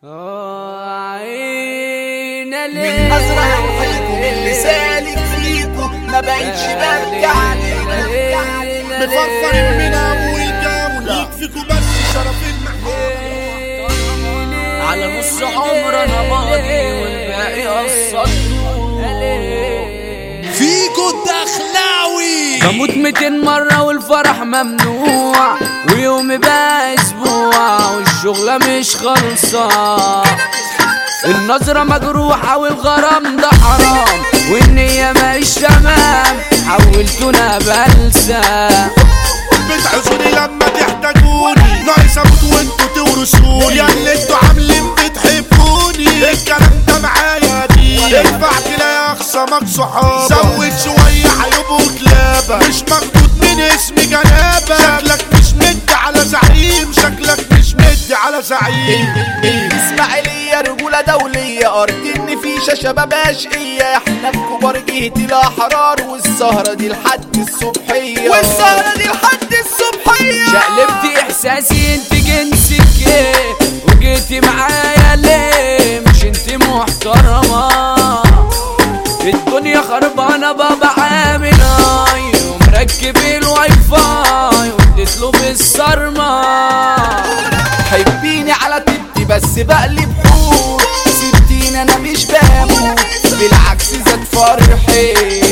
عين من نظرة هنحيكوا من اللي سالك فيكوا ما بقتش برجع علينا مفرفر من اول جولة يكفيكوا بس شرف المحمود على نص عمر انا ماضي والباقي قصدته فيكوا الدخلاوي بموت ميتين مرة والفرح ممنوع ويومي بقى اسبوع والشغلة مش خالصة النظرة مجروحة والغرام ده حرام والنية مش تمام حولتونا بلسة بتعزوني لما تحتاجوني ناقص اموت وانتوا تورثوني يا اللي انتوا عاملين بتحبوني الكلام ده معايا دي ينفع تلاقي خصمك صحابك زود شوية هيبقوا كلابة مش مخدود من اسم جنابة شكلك مش مدي على زعيم شكلك مش مدي على زعيم اسماعيلية رجولة دولية أرض النفيشة شباب أشقية احنا الكبار جهة الأحرار والسهرة دي لحد الصبحية والسهرة دي لحد الصبحية شقلبتي احساسي انت جنسك ايه وجيتي معايا ليه مش انت محترمة الدنيا خربانة بابا عامل اي ومركب الواي فاي واديت له بالصرمة حبيني على تبتي بس بقلب حور سبتيني انا مش بموت بالعكس زاد فرحي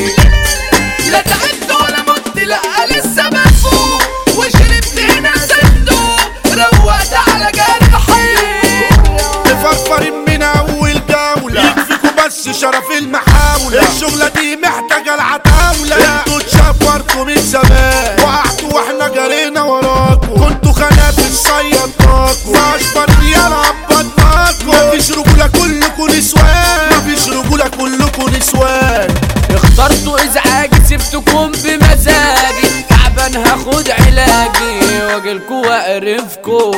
لا تعبت ولا مت لا لسه بفوق وشربت هنا صندوق روقت على جرحي مفرفر من اول جولة يكفيكوا بس شرف المحاولة الشغلة دي محتاجة العتاولة انتوا اتشفرتوا من زمان وقعتوا واحنا جرينا وراكوا كنتوا خنافس صيدناكوا فاشبر ريال عبطناكوا مفيش رجولة كلكوا نسوان مفيش رجولة كلكوا نسوان اخترتوا ازعاجي سبتكم بمزاجي تعبان هاخد علاجي واجيلكوا واقرفكوا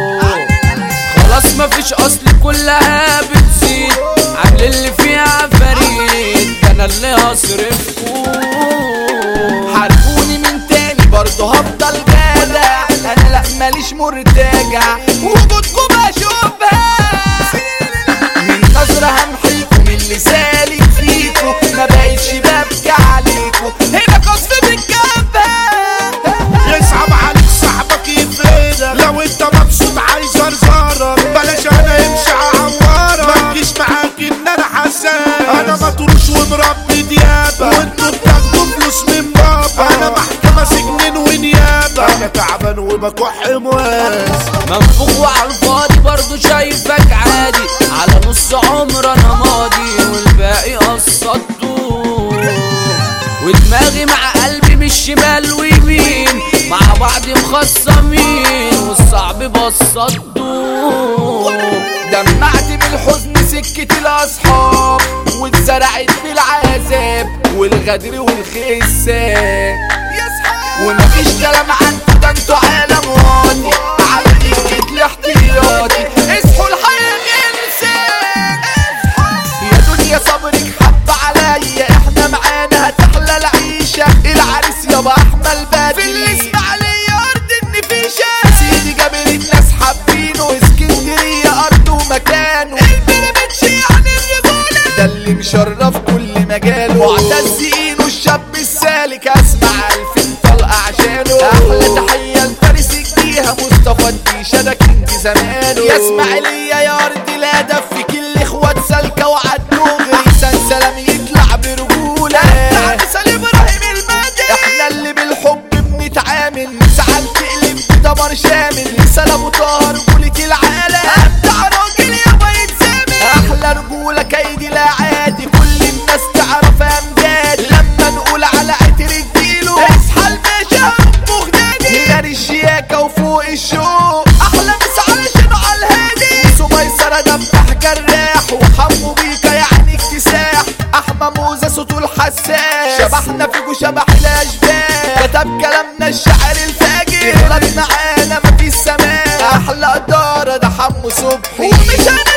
خلاص مفيش اصل كلها بتزيد عامل اللي فيها فريد ده انا اللي هصرفكوا حاربوني من تاني برضه هفضل جدع انا لا ماليش مرتجع وجودكم بشوفها من نظرة همحيكوا من اللي سالك فيكوا ما بقتش ببكي عليكوا هنا قصف بالجبهة يصعب عليك صاحبك يفيدك لو انت مبسوط عايز ارزارك بلاش انا يمشي عوارك ما تجيش معاك ان انا حسان انا مطروش ومربي ديابة وانتوا بتاخدوا فلوس من بابا انا محكمة سجن ونيابة انا تعبان وبكح مواس منفوخ وعلى الفاضي برضه شايفك عادي على نص عمر انا ماضي والباقي قصدته ودماغي مع قلبي مش شمال ويمين مع بعض مخصمين والصعب بصدته دمعت بالحزن سكة الأصحاب واتزرعت بالعذاب والغدر والخساب ومفيش كلام عنكم ده انتوا عالم واطي على دقيقة الاحتياطي اصحوا الحياة انسان يا دنيا صبرك حب عليا احنا معانا هتحلى العيشة العريس يابا احمل بدري في الاسماعيلية ارض النفيشة سيدي جابر الناس حابينه اسكندرية ارض ومكانه البيراميدز يعني الرجولة ده اللي مشرف كل مجاله معتزينه الشاب السالك اسمع الفين طلقة عشانه احلى تحية لفارس الجيهة مصطفى الديشة ده كينج زمانه يا اسماعيلية يا ارض لا دفك الاخوات سالكة وعالدغري احسن سلام يطلع برجولة مثال ابراهيم المادي احنا اللي بالحب بنتعامل ساعات تقلب بدمر شامل رسالة ابو طاهر رجولة العالم ابدع راجل يابا يتسامل احلى رجولة كيدي لا عادي كل الناس تعرف امجاد لما نقول على عتر الجيلو اصحى الباشا مغنادي غير الشياكة وفوق الشوق احلى مس على شنو على الهادي سميسرة دبح جراح وحمو بيكا يعني اكتساح احمى موزة صوته الحساس شبحنا فيكو شبح الاشباح كتب كلامنا الشعر الفاجر غلط معانا مفيش سماح احلى ادارة ده حمو صبحي ومش انا